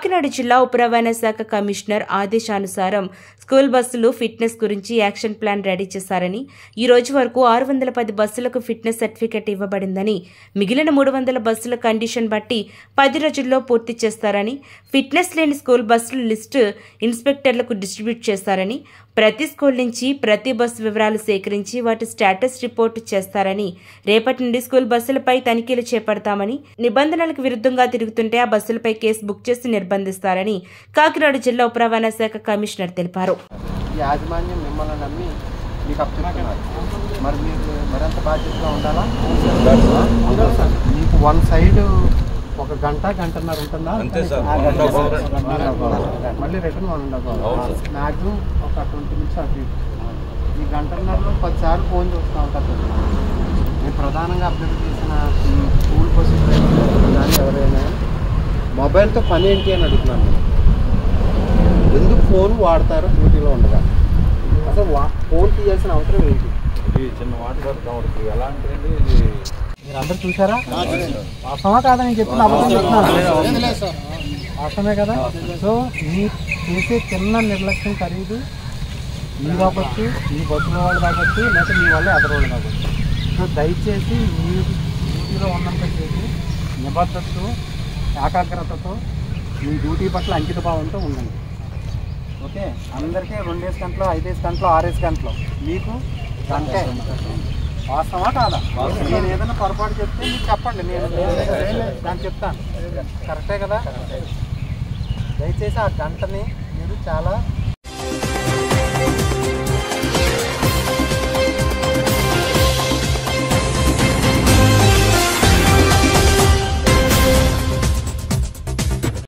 కాకినాడ జిల్లా ఉప రవాణా శాఖ కమిషనర్ ఆదేశానుసారం స్కూల్ బస్సులు ఫిట్నెస్ గురించి యాక్షన్ ప్లాన్ రెడీ చేశారని ఈ రోజు వరకు ఆరు వందల పది బస్సులకు ఫిట్నెస్ సర్టిఫికెట్ ఇవ్వబడిందని మిగిలిన మూడు వందల బస్సుల కండిషన్ బట్టి పది రోజుల్లో పూర్తి చేస్తారని ఫిట్నెస్ లేని స్కూల్ బస్సుల లిస్టు ఇన్స్పెక్టర్లకు డిస్ట్రిబ్యూట్ చేస్తారని ప్రతి స్కూల్ నుంచి ప్రతి బస్సు వివరాలు సేకరించి వాటి స్టేటస్ రిపోర్టు చేస్తారని రేపటి నుండి స్కూల్ బస్సులపై తనిఖీలు చేపడతామని నిబంధనలకు విరుద్ధంగా తిరుగుతుంటే ఆ బస్సులపై కేసు బుక్ చేసి నిర్బంధిస్తారని కాకినాడ జిల్లా ఉప రవాణా శాఖ కమిషనర్ తెలిపారు ఈ యాజమాన్యం మిమ్మల్ని నమ్మి మీకు అప్పచెప్తున్నారు మరి మీరు మరింత బాధ్యతగా ఉండాలా మీకు వన్ సైడ్ ఒక గంట గంటన్నర ఉంటుందా అంతే సార్. ఆ, one and half hour. One and half hour. మళ్ళీ రిటర్న్ వన్ అండ్ హాఫ్ అవును అవర్ సార్. మ్యాక్సిమం ఒక ట్వంటీ మినిట్స్ అటు ఇటు. ఈ గంటన్నరలో పదిసార్లు ఫోన్ చూస్తూ ఉంటారు నేను ప్రధానంగా అభ్యర్థి చేసిన ఈ స్కూల్ బస్సు డ్రైవర్లు కానీ ఎవరైనా మొబైల్తో పని ఏంటి అని అడుగుతున్నాను నేను. ఎందుకు ఫోన్ వాడతారు డ్యూటీలో ఉండగా అసలు వా ఫోన్ తీయాల్సిన అవసరం ఏంటి ఇది చిన్న మాట సార్ తమరికి ఎలా అంటే అండి ఇది మీరు అందరు చూసారా వాస్తవా కాదా నేను చెప్పిన అబద్ధం చెప్తున్నాను వాస్తవమే కదా సో మీ చేసే చిన్న నిర్లక్ష్యం ఖరీదు మీ కావచ్చు మీ బస్సులో వాళ్ళు కావచ్చు లేకపోతే మీ వల్ల ఎదరోళ్ళు కావచ్చు సో దయచేసి మీరు డ్యూటీలో ఉన్నంత చేసి నిబద్ధతతో ఏకాగ్రతతో మీ డ్యూటీ పట్ల అంకిత భావంతో ఉండండి ఓకే అందరికీ రెండేసి గంటలు ఐదేసి గంటలు ఆరేసి గంటలు మీకు గంటే వాస్తవా కాదా నేను ఏదైనా పొరపాటు చెప్తే మీకు చెప్పండి నేను దాన్ని చెప్తాను కరెక్టే కదా దయచేసి ఆ గంటని మీరు చాలా